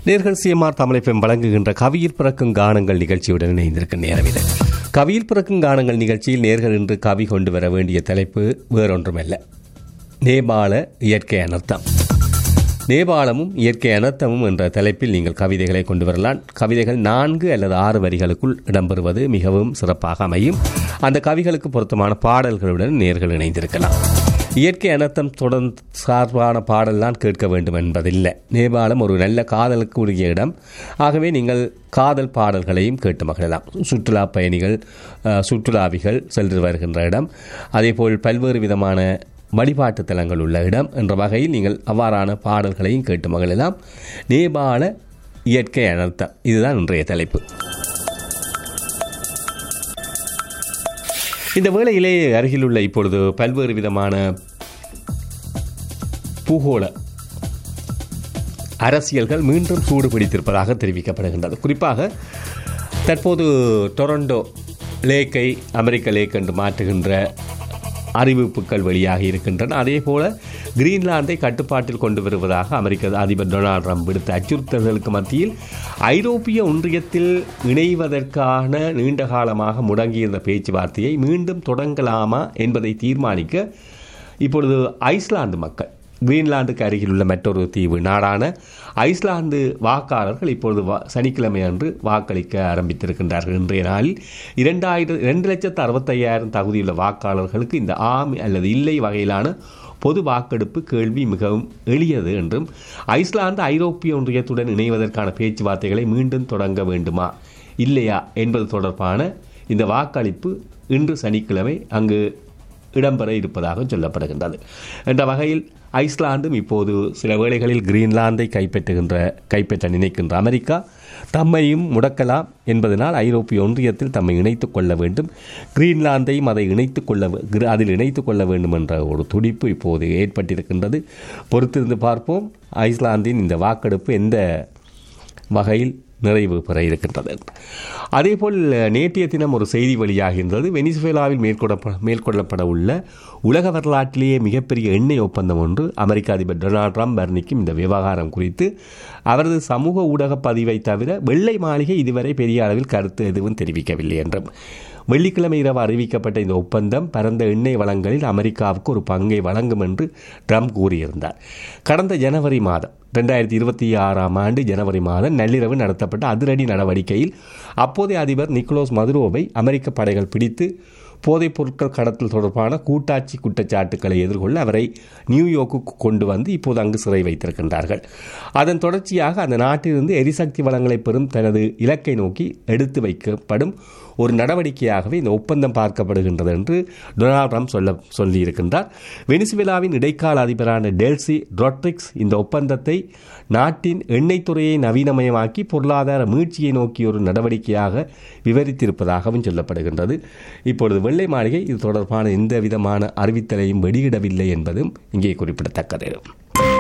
நேர்கள் சிஎம்ஆர் தமிழைப்பெம் வழங்குகின்ற கவியில் பிறக்கும் கானங்கள் நிகழ்ச்சியுடன் இணைந்திருக்கும் நேரம் இது கவியில் பிறக்கும் கானங்கள் நிகழ்ச்சியில் நேர்கள் இன்று கவி கொண்டு வர வேண்டிய தலைப்பு வேறொன்றுமல்ல நேபாள இயற்கை அனர்த்தம் நேபாளமும் இயற்கை அனர்த்தமும் என்ற தலைப்பில் நீங்கள் கவிதைகளை கொண்டு வரலாம் கவிதைகள் நான்கு அல்லது ஆறு வரிகளுக்குள் இடம்பெறுவது மிகவும் சிறப்பாக அமையும் அந்த கவிகளுக்கு பொருத்தமான பாடல்களுடன் நேர்கள் இணைந்திருக்கலாம் இயற்கை அனர்த்தம் தொடர்ந்து சார்பான பாடல்தான் கேட்க வேண்டும் என்பதில்லை நேபாளம் ஒரு நல்ல காதலுக்கு உரிய இடம் ஆகவே நீங்கள் காதல் பாடல்களையும் கேட்டு மகிழலாம் சுற்றுலா பயணிகள் அஹ், சுற்றுலாவிகள் சென்று வருகின்ற இடம் அதேபோல் பல்வேறு விதமான வழிபாட்டு தலங்கள் உள்ள இடம் என்ற வகையில் நீங்கள் அவ்வாறான பாடல்களையும் கேட்டு மகிழலாம் நேபாள இயற்கை அனர்த்தம் இதுதான் இன்றைய தலைப்பு இந்த வேளையிலே அருகிலுள்ள இப்பொழுது பல்வேறு விதமான பூகோள அரசியல்கள் மீண்டும் சூடு பிடித்திருப்பதாக தெரிவிக்கப்படுகின்றது குறிப்பாக தற்போது டொரண்டோ லேக்கை அமெரிக்க லேக் என்று மாற்றுகின்ற அறிவிப்புகள் வெளியாகி இருக்கின்றன அதே போல கிரீன்லாந்தை கட்டுப்பாட்டில் கொண்டு வருவதாக அமெரிக்க அதிபர் டொனால்ட் ட்ரம்ப் விடுத்த அச்சுறுத்தல்களுக்கு மத்தியில் ஐரோப்பிய ஒன்றியத்தில் இணைவதற்கான நீண்ட காலமாக முடங்கியிருந்த பேச்சுவார்த்தையை மீண்டும் தொடங்கலாமா என்பதை தீர்மானிக்க இப்பொழுது ஐஸ்லாந்து மக்கள் கிரீன்லாந்துக்கு அருகில் உள்ள மற்றொரு தீவு நாடான ஐஸ்லாந்து வாக்காளர்கள் இப்பொழுது வா- சனிக்கிழமை அன்று வாக்களிக்க ஆரம்பித்திருக்கின்றார்கள் இன்றைய நாளில் இரண்டாயிரம் இரண்டு லட்சத்து அறுபத்தையாயிரம் தகுதியுள்ள வாக்காளர்களுக்கு இந்த ஆம் அல்லது இல்லை வகையிலான பொது வாக்கெடுப்பு கேள்வி மிகவும் எளியது என்றும் ஐஸ்லாந்து ஐரோப்பிய ஒன்றியத்துடன் இணைவதற்கான பேச்சுவார்த்தைகளை மீண்டும் தொடங்க வேண்டுமா இல்லையா என்பது தொடர்பான இந்த வாக்களிப்பு இன்று சனிக்கிழமை அங்கு இடம்பெற இருப்பதாக சொல்லப்படுகின்றது என்ற வகையில் ஐஸ்லாந்தும் இப்போது சில வேளைகளில் கிரீன்லாந்தை கைப்பற்றுகின்ற கைப்பற்ற நினைக்கின்ற அமெரிக்கா தம்மையும் முடக்கலாம் என்பதனால் ஐரோப்பிய ஒன்றியத்தில் தம்மை இணைத்துக் கொள்ள வேண்டும் கிரீன்லாந்தையும் அதை இணைத்துக் கொள்ள வே- கிர- அதில் இணைத்துக் கொள்ள வேண்டும் என்ற ஒரு துடிப்பு இப்போது ஏற்பட்டிருக்கின்றது பொறுத்திருந்து பார்ப்போம் ஐஸ்லாந்தின் இந்த வாக்கெடுப்பு எந்த வகையில் நிறைவு பெற இருக்கின்றது அதேபோல் நேற்றைய தினம் ஒரு செய்தி வெளியாகின்றது வெனிசுவேலாவில் மேற்கொள்ளப்பட மேற்கொள்ளப்பட உள்ள உலக வரலாற்றிலேயே மிகப்பெரிய எண்ணெய் ஒப்பந்தம் ஒன்று அமெரிக்க அதிபர் டொனால்ட் ட்ரம்ப் வர்ணிக்கும் இந்த விவகாரம் குறித்து அவரது சமூக ஊடக பதிவை தவிர வெள்ளை மாளிகை இதுவரை பெரிய அளவில் கருத்து எதுவும் தெரிவிக்கவில்லை என்றும் வெள்ளிக்கிழமை இரவு அறிவிக்கப்பட்ட இந்த ஒப்பந்தம் பரந்த எண்ணெய் வளங்களில் அமெரிக்காவுக்கு ஒரு பங்கை வழங்கும் என்று ட்ரம்ப் கூறியிருந்தார் கடந்த ஜனவரி மாதம் ரெண்டாயிரத்தி இருபத்தி ஆறாம் ஆண்டு ஜனவரி மாதம் நள்ளிரவு நடத்தப்பட்ட அதிரடி நடவடிக்கையில் அப்போதைய அதிபர் நிக்கோலஸ் மதுரோவை அமெரிக்க படைகள் பிடித்து போதைப் பொருட்கள் கடத்தல் தொடர்பான கூட்டாட்சி குற்றச்சாட்டுக்களை எதிர்கொள்ள அவரை நியூயார்க்குக்கு கொண்டு வந்து இப்போது அங்கு சிறை வைத்திருக்கின்றார்கள் அதன் தொடர்ச்சியாக அந்த நாட்டிலிருந்து எரிசக்தி வளங்களை பெறும் தனது இலக்கை நோக்கி எடுத்து வைக்கப்படும் ஒரு நடவடிக்கையாகவே இந்த ஒப்பந்தம் பார்க்கப்படுகின்றது என்று டொனால்ட் ட்ரம்ப் சொல்ல சொல்லியிருக்கின்றார் வெனிசுவேலாவின் இடைக்கால அதிபரான டெல்சி ரொட்ரிக்ஸ் இந்த ஒப்பந்தத்தை நாட்டின் எண்ணெய் துறையை நவீனமயமாக்கி பொருளாதார மீட்சியை நோக்கிய ஒரு நடவடிக்கையாக விவரித்திருப்பதாகவும் சொல்லப்படுகின்றது இப்பொழுது வெள்ளை மாளிகை இது தொடர்பான எந்த விதமான அறிவித்தலையும் வெளியிடவில்லை என்பதும் இங்கே குறிப்பிடத்தக்கது